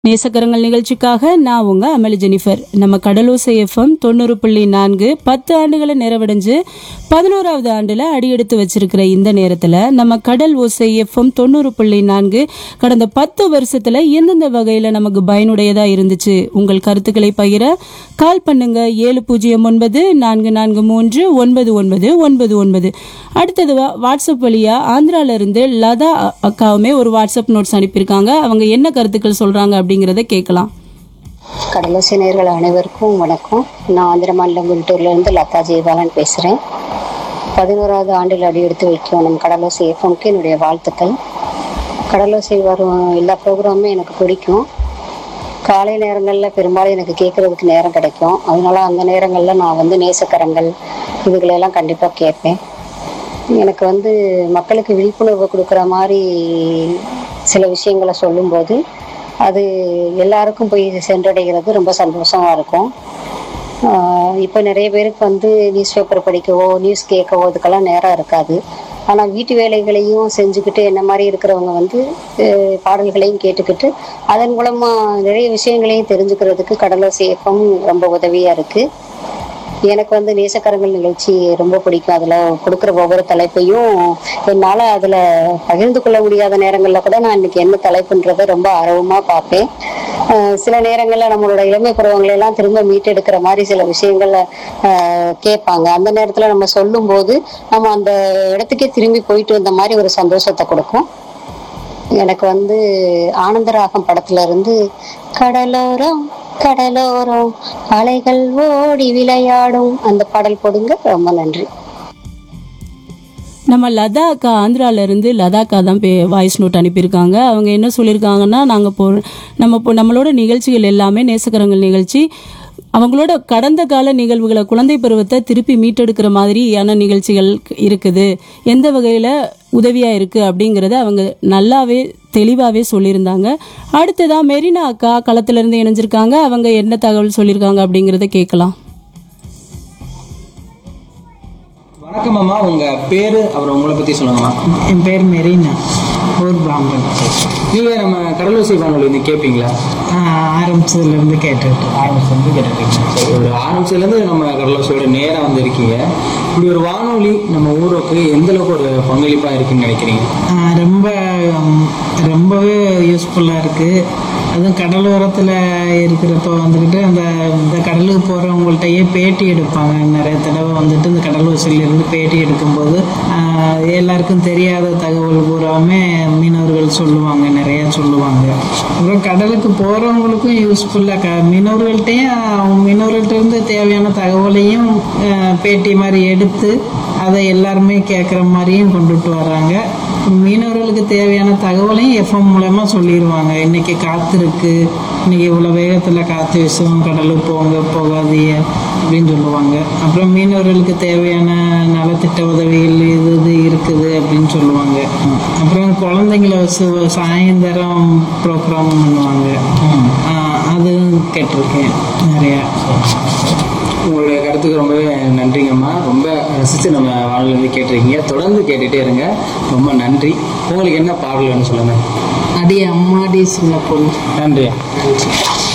நேசக்கரங்கள் நிகழ்ச்சிக்காக நான் உங்க அமளி ஜெனிஃபர் நம்ம கடலோசை எஃப்எம் தொண்ணூறு புள்ளி நான்கு பத்து ஆண்டுகளை நிறைவடைஞ்சு பதினோராவது ஆண்டுல அடியெடுத்து வச்சிருக்கிற இந்த நேரத்துல நம்ம கடல் ஓசை எஃப்எம் தொண்ணூறு புள்ளி நான்கு கடந்த பத்து வருஷத்துல எந்தெந்த வகையில நமக்கு பயனுடையதா இருந்துச்சு உங்கள் கருத்துக்களை பகிர கால் பண்ணுங்க ஏழு பூஜ்ஜியம் ஒன்பது நான்கு நான்கு மூன்று ஒன்பது ஒன்பது ஒன்பது ஒன்பது அடுத்தது வா- வாட்ஸ்அப் வழியா ஆந்திரால இருந்து லதா அ- அக்காவுமே ஒரு வாட்ஸ்அப் நோட்ஸ் அனுப்பியிருக்காங்க அவங்க என்ன கருத்துக்கள் சொல்றாங்க அப்படிங்கறத கேட்கலாம் கடலோசை நேயர்கள் அனைவருக்கும் வணக்கம் நான் ஆந்திர மாநிலம் குண்டூர்லேருந்து லதா ஜெயபாலன் பேசுகிறேன் பதினோராவது ஆண்டில் அடியெடுத்து வைக்கும் நம் கடலோசை எஃப்எம்க்கு என்னுடைய வாழ்த்துக்கள் கடலோசை வரும் எல்லா ப்ரோக்ராமுமே எனக்கு பிடிக்கும் காலை நேரங்களில் பெரும்பாலும் எனக்கு கேட்குறதுக்கு நேரம் கிடைக்கும் அதனால அந்த நேரங்களில் நான் வந்து நேசக்கரங்கள் இதுகளெல்லாம் கண்டிப்பாக கேட்பேன் எனக்கு வந்து மக்களுக்கு விழிப்புணர்வு கொடுக்குற மாதிரி சில விஷயங்களை சொல்லும்போது அது எல்லாருக்கும் போய் சென்றடைகிறது ரொம்ப சந்தோஷமா இருக்கும் இப்போ நிறைய பேருக்கு வந்து நியூஸ் பேப்பர் படிக்கவோ நியூஸ் கேட்கவோ இதுக்கெல்லாம் நேரம் இருக்காது ஆனால் வீட்டு வேலைகளையும் செஞ்சுக்கிட்டு என்ன மாதிரி இருக்கிறவங்க வந்து அஹ், பாடல்களையும் கேட்டுக்கிட்டு அதன் மூலமாக நிறைய விஷயங்களையும் தெரிஞ்சுக்கிறதுக்கு கடலோசை இயக்கம் ரொம்ப உதவியாக இருக்குது எனக்கு வந்து நேசக்கரங்கள் நிகழ்ச்சி ரொம்ப பிடிக்கும் அதில் கொடுக்குற ஒவ்வொரு தலைப்பையும் என்னால் அதில் பகிர்ந்து கொள்ள முடியாத நேரங்களில் கூட நான் இன்னைக்கு என்ன தலைப்புன்றதை ரொம்ப ஆர்வமாக பார்ப்பேன் அஹ் சில நேரங்களில் நம்மளோட இளமை பருவங்களை எல்லாம் திரும்ப மீட்டெடுக்கிற மாதிரி சில விஷயங்களை அஹ், கேட்பாங்க அந்த நேரத்தில் நம்ம சொல்லும்போது நம்ம அந்த இடத்துக்கே திரும்பி போயிட்டு வந்த மாதிரி ஒரு சந்தோஷத்தை கொடுக்கும் எனக்கு வந்து ஆனந்தராகம் படத்துல இருந்து கடலோரம் கடலோரம் அலைகள் ஓடி விளையாடும் அந்த பாடல் போடுங்க ரொம்ப நன்றி நம்ம லதா அக்கா ஆந்திரால இருந்து லதா அக்கா தான் வாய்ஸ் நோட் அனுப்பியிருக்காங்க அவங்க என்ன சொல்லியிருக்காங்கன்னா நாங்கள் போ நம்ம இப்போ நம்மளோட நிகழ்ச்சிகள் எல்லாமே நேசக்கரங்கள் நிகழ்ச்சி அவங்களோட கடந்த கால நிகழ்வுகளை குழந்தை பருவத்தை திருப்பி மீட்டெடுக்கிற மாதிரியான நிகழ்ச்சிகள் இருக்குது எந்த வகையில் உதவியாக இருக்குது அப்படிங்கிறத அவங்க நல்லாவே தெளிவாகவே சொல்லியிருந்தாங்க அடுத்ததாக மெரினா அக்கா களத்திலிருந்து இணைஞ்சிருக்காங்க அவங்க என்ன தகவல் சொல்லியிருக்காங்க அப்படிங்கிறத கேட்கலாம் வணக்கம் அம்மா உங்க பேரு அப்புறம் உங்களை பத்தி சொல்லுங்கம்மா என் பேர் மெரினா ஊர் பிராமன் நீங்க நம்ம கடலூசி வானொலி வந்து கேட்பீங்களா ஆரம்பிச்சதுலேருந்து கேட்டுட்டு ஆரம்பிச்சு வந்து கேட்டுருக்கீங்க சரி ஒரு ஆரம்பிச்சதுல இருந்து நம்ம கடலூசியோட நேரா வந்து இருக்கீங்க இப்படி ஒரு வானொலி நம்ம ஊருக்கு எந்த அளவுக்கு ஒரு பங்களிப்பா இருக்குன்னு நினைக்கிறீங்க ஆஹ் ரொம்ப உம், ரொம்பவே யூஸ்ஃபுல்லாக இருக்குது அதுவும் கடலோரத்தில் இருக்கிறப்ப வந்துக்கிட்டு அந்த இந்த கடலுக்கு போகிறவங்கள்ட்டயே பேட்டி எடுப்பாங்க நிறைய தடவை வந்துட்டு இந்த கடலூசிலிருந்து பேட்டி எடுக்கும்போது ஆஹ், எல்லாருக்கும் தெரியாத தகவல் பூராமே மீனவர்கள் சொல்லுவாங்க நிறையா சொல்லுவாங்க அப்புறம் கடலுக்கு போகிறவங்களுக்கும் யூஸ்ஃபுல்லாக க மீனவர்கள்ட்டையும் அவங்க மீனவர்கள்ட்ட இருந்து தேவையான தகவலையும் ஆஹ், பேட்டி மாதிரி எடுத்து அதை எல்லாருமே கேட்குற மாதிரியும் கொண்டுட்டு வர்றாங்க மீனவர்களுக்கு தேவையான தகவலையும் எஃப்எம் மூலயமா சொல்லிடுவாங்க இன்னைக்கு காற்று இருக்கு இன்னைக்கு இவ்வளோ வேகத்தில் காற்று வீசும் கடலுக்கு போங்க போகாதீங்க அப்படின்னு சொல்லுவாங்க அப்புறம் மீனவர்களுக்கு தேவையான நலத்திட்ட உதவிகள் இது இது இருக்குது அப்படின்னு சொல்லுவாங்க அப்புறம் குழந்தைங்கள வச்சு சாயந்தரம் ப்ரோக்ராம் பண்ணுவாங்க ஆஹ் அதுவும் கேட்டிருக்கேன் நிறையா உங்களுடைய கருத்துக்கு ரொம்பவே நன்றிங்கம்மா ரொம்ப ரசிச்சு நம்ம வானொலி வந்து கேட்டிருக்கீங்க தொடர்ந்து கேட்டுட்டே இருங்க ரொம்ப நன்றி உங்களுக்கு என்ன பாடல் வேணும்னு சொல்லுங்க அடி அம்மாடி சின்ன பொண்ணு நன்றி